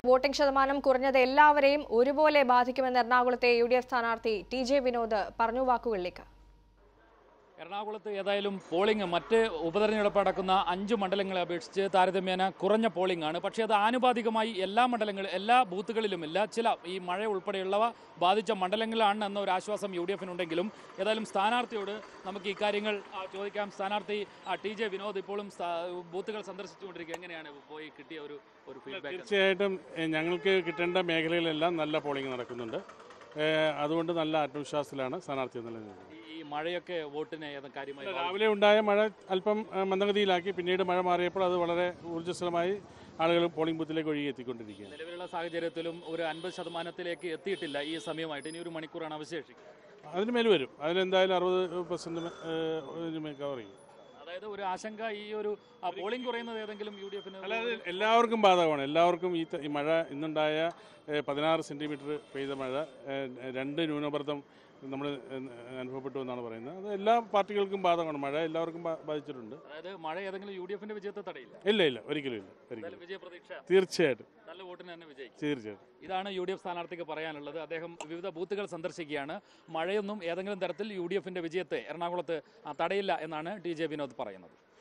Voting ശതമാനം കുറഞ്ഞത് എല്ലാവരെയും ഒരുപോലെ ബാധിക്കുമെന്ന് എറണാകുളത്തെ യു ഡി എഫ് സ്ഥാനാർത്ഥി ടി ജെ വിനോദ് പറഞ്ഞു വാക്കുകളിലേക്ക് എറണാകുളത്ത് ഏതായാലും പോളിംഗ് മറ്റ് ഉപതെരഞ്ഞെടുപ്പ് നടക്കുന്ന അഞ്ച് മണ്ഡലങ്ങളെ അപേക്ഷിച്ച് താരതമ്യേന കുറഞ്ഞ പോളിംഗ് ആണ് പക്ഷേ അത് ആനുപാതികമായി എല്ലാ മണ്ഡലങ്ങളും എല്ലാ ബൂത്തുകളിലുമില്ല ചില ഈ മഴ ഉൾപ്പെടെയുള്ളവ ബാധിച്ച മണ്ഡലങ്ങളിലാണ് എന്ന ഒരു ആശ്വാസം യു ഡി എഫിനുണ്ടെങ്കിലും ഏതായാലും സ്ഥാനാർത്ഥിയോട് നമുക്ക് ഈ കാര്യങ്ങൾ ആ, ചോദിക്കാം സ്ഥാനാർത്ഥി ആ, ടി ജെ വിനോദ് ഇപ്പോഴും സ്ഥാ- ബൂത്തുകൾ സന്ദർശിച്ചുകൊണ്ടിരിക്കുക എങ്ങനെയാണ് പോയി കിട്ടിയ ഒരു ഒരു ഫീഡ്ബാക്ക് തീർച്ചയായിട്ടും എ, ഞങ്ങൾക്ക് കിട്ടേണ്ട മേഖലകളിലെല്ലാം നല്ല പോളിംഗ് നടക്കുന്നുണ്ട് എ, അതുകൊണ്ട് നല്ല ആത്മവിശ്വാസത്തിലാണ് സ്ഥാനാർത്ഥി എന്നുള്ള നിലയിൽ. ഈ മഴയൊക്കെ വോട്ടിനെ ഏതും കാര്യമായി ബാധിച്ചു? രാവിലെ ഉണ്ടായ മഴ അല്പം എ, മന്ദഗതിയിലാക്കി പിന്നീട് മഴ മാറിയപ്പോൾ അത് വളരെ ഊർജ്ജസ്വലമായി ആളുകൾ പോളിംഗ് ബൂത്തിലേക്ക് ഒഴുകി എത്തിക്കൊണ്ടിരിക്കുകയാണ് നിലവിലുള്ള സാഹചര്യത്തിലും ഒരു അൻപത് ശതമാനത്തിലേക്ക് എത്തിയിട്ടില്ല ഈ സമയമായിട്ട് ഇനി ഒരു മണിക്കൂറാണ് അവശേഷിക്കുന്നത് അതിന് മേൽ വരും അതിലെന്തായാലും അറുപത് പെർസെൻറ്റ് കവർ ചെയ്യും അതായത് ഒരു ആശങ്ക ഈ ഒരു ആ, പോളിംഗ് കുറയുന്നത് ഏതെങ്കിലും യു ഡി എഫിന് അല്ലാതെ എല്ലാവർക്കും ബാധകമാണ് എല്ലാവർക്കും ഈ ത- ഈ മഴ ഇന്നുണ്ടായ എ, പതിനാറ് സെൻറ്റിമീറ്റർ പെയ്ത മഴ എ, രണ്ട് ന്യൂനമർദ്ദം നമ്മൾ അനുഭവപ്പെട്ടു എന്നാണ് പറയുന്നത് അത് എല്ലാ പാർട്ടികൾക്കും ബാധകമാണ് മഴ എല്ലാവർക്കും ബാ- ബാധിച്ചിട്ടുണ്ട് അതായത് മഴ ഏതെങ്കിലും യു ഡി എഫിന്റെ വിജയത്തെ തടയില്ല ഇല്ല ഇല്ല ഒരിക്കലും ഇല്ല ഒരിക്കലും എന്തായാലും വിജയ പ്രതീക്ഷ തീർച്ചയായിട്ടും നല്ല വോട്ടിന് തന്നെ വിജയിക്കും തീർച്ചയായിട്ടും ഇതാണ് യു ഡി എഫ് സ്ഥാനാർത്ഥിക്ക് പറയാനുള്ളത് അദ്ദേഹം വിവിധ ബൂത്തുകൾ സന്ദർശിക്കുകയാണ് മഴയൊന്നും ഏതെങ്കിലും തരത്തിൽ യു ഡി എഫിന്റെ വിജയത്തെ എറണാകുളത്ത് ആ, തടയില്ല എന്നാണ് ടി ജെ വിനോദ് പറയുന്നത്